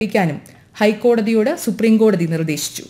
ക്കാനും ഹൈക്കോടതിയോട് സുപ്രീംകോടതി നിർദ്ദേശിച്ചു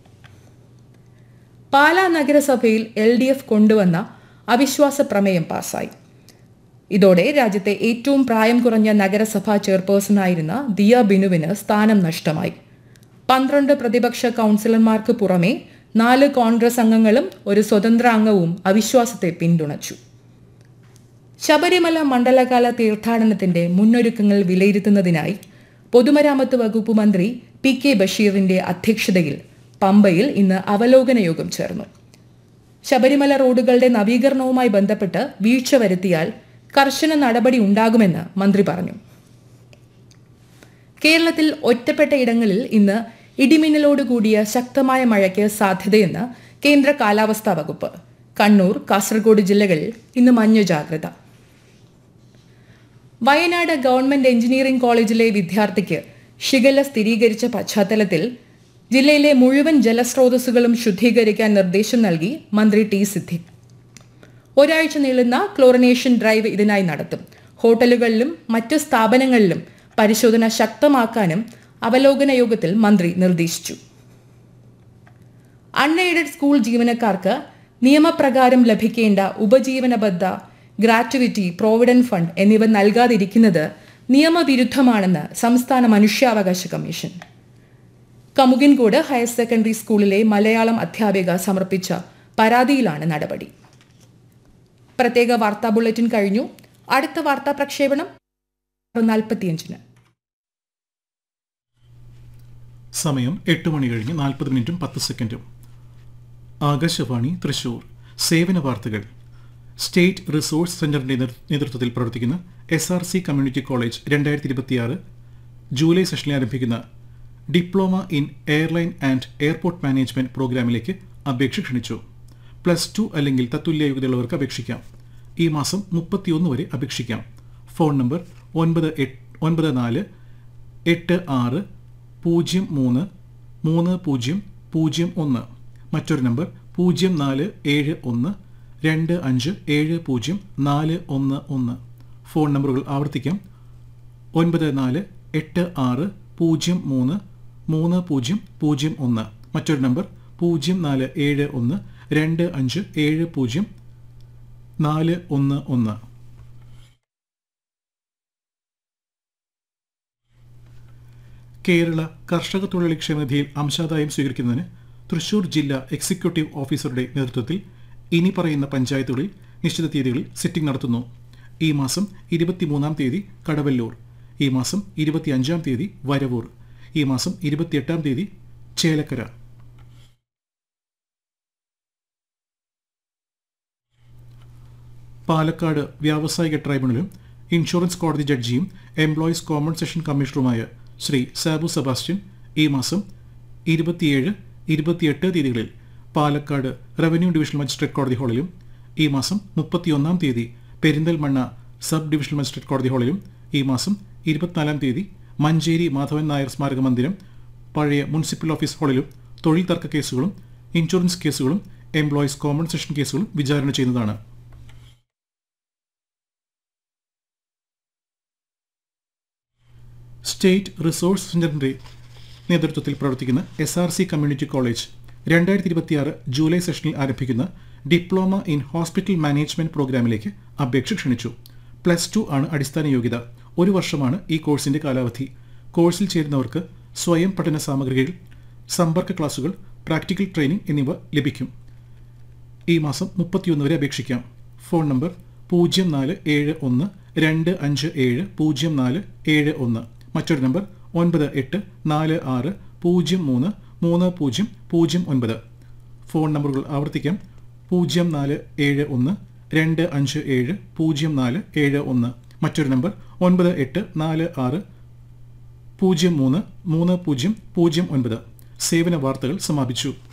പാലാ നഗരസഭയിൽ എൽ ഡി എഫ് കൊണ്ടുവന്ന അവിശ്വാസ പ്രമേയം പാസായി ഇതോടെ രാജ്യത്തെ ഏറ്റവും പ്രായം കുറഞ്ഞ നഗരസഭാ ചെയർപേഴ്സണായിരുന്ന ദിയ ബിനുവിന് സ്ഥാനം നഷ്ടമായി പന്ത്രണ്ട് പ്രതിപക്ഷ കൗൺസിലർമാർക്ക് പുറമെ നാല് കോൺഗ്രസ് അംഗങ്ങളും ഒരു സ്വതന്ത്ര അംഗവും അവിശ്വാസത്തെ പിന്തുണച്ചു ശബരിമല മണ്ഡലകാല തീർത്ഥാടനത്തിന്റെ മുന്നൊരുക്കങ്ങൾ വിലയിരുത്തുന്നതിനായി പൊതുമരാമത്ത് വകുപ്പ് മന്ത്രി പി കെ ബഷീറിന്റെ അധ്യക്ഷതയിൽ പമ്പയിൽ ഇന്ന് അവലോകന യോഗം ചേർന്നു ശബരിമല റോഡുകളുടെ നവീകരണവുമായി ബന്ധപ്പെട്ട് വീഴ്ച വരുത്തിയാൽ കർശന നടപടി ഉണ്ടാകുമെന്ന് മന്ത്രി പറഞ്ഞു കേരളത്തിൽ ഒറ്റപ്പെട്ട ഇടങ്ങളിൽ ഇന്ന് ഇടിമിന്നലോട് കൂടിയ ശക്തമായ മഴയ്ക്ക് സാധ്യതയെന്ന് കേന്ദ്ര കാലാവസ്ഥാ വകുപ്പ് കണ്ണൂർ കാസർഗോഡ് ജില്ലകളിൽ ഇന്ന് മഞ്ഞ ജാഗ്രത വയനാട് ഗവൺമെന്റ് എഞ്ചിനീയറിംഗ് കോളേജിലെ വിദ്യാർത്ഥിക്ക് ഷിഗല്ല സ്ഥിരീകരിച്ച പശ്ചാത്തലത്തിൽ ജില്ലയിലെ മുഴുവൻ ജലസ്രോതസ്സുകളും ശുദ്ധീകരിക്കാൻ നിർദ്ദേശം നൽകി മന്ത്രി ടി സിദ്ദിഖ് ഒരാഴ്ച നീളുന്ന ക്ലോറിനേഷൻ ഡ്രൈവ് ഇതിനായി നടത്തും ഹോട്ടലുകളിലും മറ്റ് സ്ഥാപനങ്ങളിലും പരിശോധന ശക്തമാക്കാനും അവലോകന യോഗത്തിൽ മന്ത്രി നിർദ്ദേശിച്ചു അൺഎയ്ഡഡ് സ്കൂൾ ജീവനക്കാർക്ക് നിയമപ്രകാരം ലഭിക്കേണ്ട ഉപജീവനബദ്ധ ഗ്രാറ്റുവിറ്റി പ്രോവിഡന്റ് ഫണ്ട് എന്നിവ നൽകാതിരിക്കുന്നത് നിയമവിരുദ്ധമാണെന്ന് സംസ്ഥാന മനുഷ്യാവകാശ കമ്മീഷൻ കമുകിൻകോട് ഹയർ സെക്കൻഡറി സ്കൂളിലെ മലയാളം അധ്യാപിക സമർപ്പിച്ച പരാതിയിലാണ് നടപടി പ്രത്യേക വാർത്താ ബുള്ളറ്റിൻ കഴിഞ്ഞു അടുത്ത വാർത്താ പ്രക്ഷേപണം നാൽപ്പത്തിയഞ്ചിന് സമയം എട്ട് മണി കഴിഞ്ഞ് നാൽപ്പത് മിനിറ്റും പത്ത് സെക്കൻഡും ആകാശവാണി തൃശൂർ സേവന വാർത്തകൾ സ്റ്റേറ്റ് റിസോഴ്സ് സെന്ററിന്റെ നേതൃ- നേതൃത്വത്തിൽ പ്രവർത്തിക്കുന്ന S R C community college രണ്ടായിരത്തി ഇരുപത്തിയാറ് ജൂലൈ സെഷനിൽ ആരംഭിക്കുന്ന diploma in airline and airport management പ്രോഗ്രാമിലേക്ക് അപേക്ഷ ക്ഷണിച്ചു പ്ലസ് ടു അല്ലെങ്കിൽ തത്തുല്യ യോഗ്യതയുള്ളവർക്ക് അപേക്ഷിക്കാം ഈ മാസം മുപ്പത്തിയൊന്ന് വരെ അപേക്ഷിക്കാം ഫോൺ നമ്പർ ഒൻപത് എട്ട് ഒൻപത് നാല് എട്ട് ആറ് പൂജ്യം മൂന്ന് മൂന്ന് പൂജ്യം പൂജ്യം ഒന്ന് മറ്റൊരു നമ്പർ പൂജ്യം നാല് ഏഴ് ഒന്ന് രണ്ട് അഞ്ച് ഏഴ് പൂജ്യം നാല് ഒന്ന് ഒന്ന് ഫോൺ നമ്പറുകൾ ആവർത്തിക്കാം ഒൻപത് നാല് എട്ട് ആറ് പൂജ്യം മൂന്ന് മൂന്ന് പൂജ്യം പൂജ്യം ഒന്ന് മറ്റൊരു നമ്പർ പൂജ്യം നാല് ഏഴ് ഒന്ന് രണ്ട് അഞ്ച് ഏഴ് പൂജ്യം നാല് ഒന്ന് ഒന്ന് കേരള കർഷക തൊഴിലാളി ക്ഷേമനിധിയിൽ അംശാദായം സ്വീകരിക്കുന്നതിന് തൃശൂർ ജില്ലാ എക്സിക്യൂട്ടീവ് ഓഫീസറുടെ നേതൃത്വത്തിൽ ഇനി പറയുന്ന പഞ്ചായത്തുകളിൽ നിശ്ചിത തീയതികളിൽ സിറ്റിംഗ് നടത്തുന്നു ഈ മാസം ഇരുപത്തിമൂന്നാം തീയതി കടവല്ലൂർ ഈ മാസം ഇരുപത്തിയഞ്ചാം തീയതി വരവൂർ ഈ മാസം ഇരുപത്തിയെട്ടാം തീയതി ചേലക്കര പാലക്കാട് വ്യാവസായിക ട്രൈബ്യൂണലും ഇൻഷുറൻസ് കോടതി ജഡ്ജിയും എംപ്ലോയീസ് കോമ്പൻസേഷൻ കമ്മീഷണറുമായ ശ്രീ സാബു സെബാസ്റ്റ്യൻ ഈ മാസം ഇരുപത്തിയേഴ് ഇരുപത്തിയെട്ട് തീയതികളിൽ പാലക്കാട് റവന്യൂ ഡിവിഷണൽ മജിസ്ട്രേറ്റ് കോടതി ഹാളിലും ഈ മാസം മുപ്പത്തിയൊന്നാം തീയതി പെരിന്തൽമണ്ണ സബ് ഡിവിഷണൽ മജിസ്ട്രേറ്റ് കോടതി ഹാളിലും ഈ മാസം ഇരുപത്തിനാലാം തീയതി മഞ്ചേരി മാധവൻ നായർ സ്മാരക മന്ദിരം പഴയ മുനിസിപ്പൽ ഓഫീസ് ഹാളിലും തൊഴിൽ തർക്ക കേസുകളും ഇൻഷുറൻസ് കേസുകളും എംപ്ലോയീസ് കോമ്പൻസേഷൻ കേസുകളും വിചാരണ ചെയ്യുന്നതാണ് സ്റ്റേറ്റ് റിസോഴ്സ് സെന്ററിന്റെ നേതൃത്വത്തിൽ പ്രവർത്തിക്കുന്ന S R C community college രണ്ടായിരത്തി ഇരുപത്തിയാറ് ജൂലൈ സെഷനിൽ ആരംഭിക്കുന്ന ഡിപ്ലോമ ഇൻ ഹോസ്പിറ്റൽ മാനേജ്മെന്റ് പ്രോഗ്രാമിലേക്ക് അപേക്ഷ ക്ഷണിച്ചു പ്ലസ് ടു ആണ് അടിസ്ഥാന യോഗ്യത ഒരു വർഷമാണ് ഈ കോഴ്സിന്റെ കാലാവധി കോഴ്സിൽ ചേരുന്നവർക്ക് സ്വയം പഠന സാമഗ്രികൾ സമ്പർക്ക ക്ലാസുകൾ പ്രാക്ടിക്കൽ ട്രെയിനിംഗ് എന്നിവ ലഭിക്കും ഈ മാസം മുപ്പത്തിയൊന്ന് വരെ അപേക്ഷിക്കാം ഫോൺ നമ്പർ പൂജ്യം നാല് ഏഴ് ഒന്ന് രണ്ട് അഞ്ച് ഏഴ് പൂജ്യം നാല് ഏഴ് ഒന്ന് മറ്റൊരു നമ്പർ ഒൻപത് എട്ട് നാല് ആറ് പൂജ്യം മൂന്ന് മൂന്ന് പൂജ്യം പൂജ്യം ഒൻപത് ഫോൺ നമ്പറുകൾ ആവർത്തിക്കാം പൂജ്യം നാല് ഏഴ് ഒന്ന് രണ്ട് അഞ്ച് ഏഴ് പൂജ്യം നാല് ഏഴ് ഒന്ന് മറ്റൊരു നമ്പർ ഒൻപത് എട്ട് നാല് ആറ് പൂജ്യം മൂന്ന് മൂന്ന് പൂജ്യം പൂജ്യം ഒൻപത് സേവന വാർത്തകൾ സമാപിച്ചു